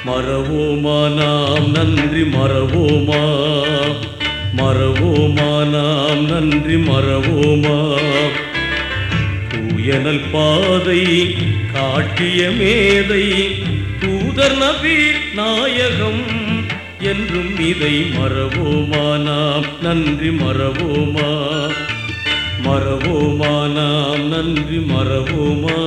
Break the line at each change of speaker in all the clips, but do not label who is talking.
மறவோமா நாம் நன்றி மறவோமா மறவோமா நாம் நன்றி மறவோமா தூயனல் பாதை காட்டிய மேதை தூதர் நபி நாயகம் என்றும் இதை மறவோமா நாம் நன்றி மறவோமா மறவோமா நாம் நன்றி மறவோமா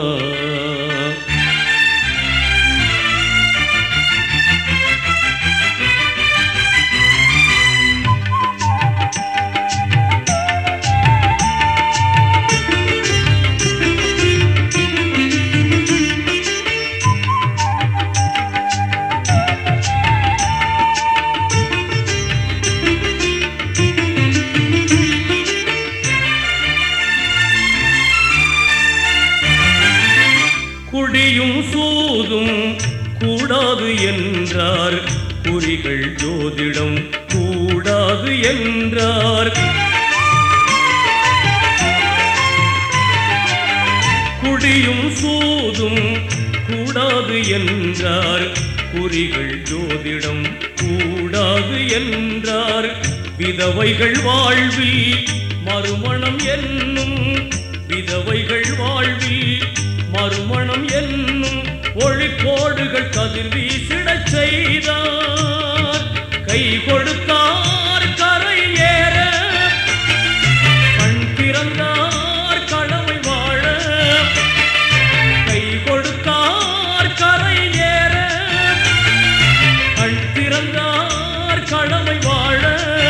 குடியும் சூதும் கூடாது என்றார் குறிகள் ஜோதிடம் கூடாது என்றார் குடியும் சூதும் கூடாது என்றார் குறிகள் ஜோதிடம் கூடாது என்றார் விதவைகள் வாழ்வில் மறுமணம் என்னும் விதவைகள் வாழ்வில் மறுமணம் என்னும் ஒளிக்கோடுகள் கதிர் வீசிடச் செய்தார் கை கொடுத்தார் கரை ஏற கண் திறந்தார் கடமை வாழ கை கொடுத்தார் கரை ஏற கண் திறந்தார் கடமை வாழ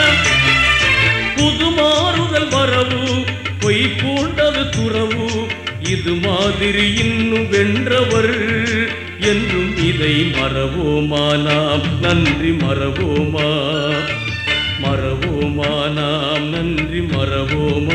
புது மாறுதல் வரவு பொய் பூண்டது துறவு இது மாதிரி இன்னும் வென்றவர் என்றும் இதை மறவோமா நாம் நன்றி மறவோமா மறவோமா நாம் நன்றி மறவோமா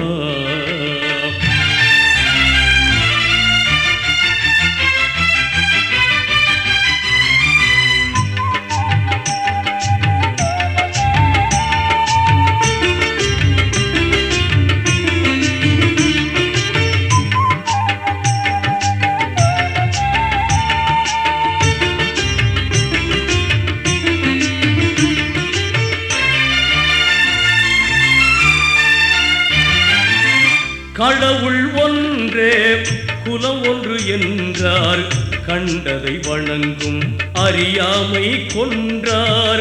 கடவுள் ஒன்றே குலம் ஒன்று என்றார் கண்டதை வணங்கும் அறியாமை கொன்றார்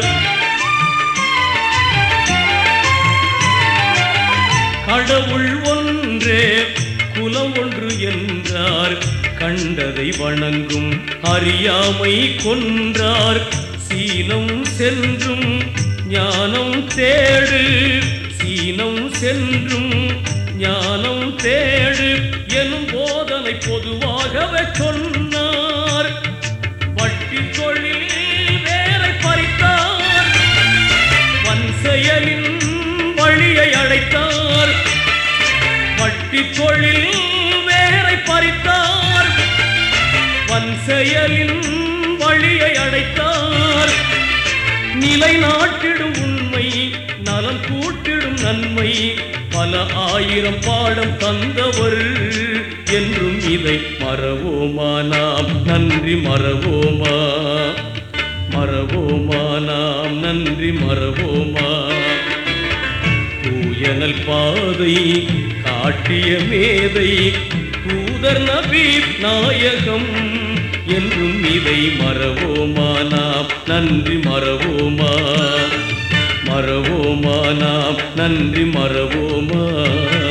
கடவுள் ஒன்றே குலம் ஒன்று என்றார் கண்டதை வணங்கும் அறியாமை கொன்றார் சீனம் சென்றும் ஞானம் தேடு சீனம் சென்றும் ஞானம் தேடு எனும் போதனை பொதுவாகவே சொன்னார் வட்டி தொழில் வேலை பறித்தார் வன் செயலின் வழியை அடைத்தார் வட்டி தொழில் வேரை பறித்தார் வன் செயலின் வழியை அடைத்தார் நிலை நாட்டிடும் உண்மை நலம் கூட்டிடும் நன்மை பல ஆயிரம் பாடம் தந்தவர் என்றும் இதை மறவோமா நாம் நன்றி மறவோமா மறவோமா நாம் நன்றி மறவோமா தூயனல் பாதை காட்டிய மேதை தூதர் நபி நாயகம் என்றும் இதை மறவோமா நாம் நன்றி மறவோமா மறவோமா நாம் நன்றி மறவோமா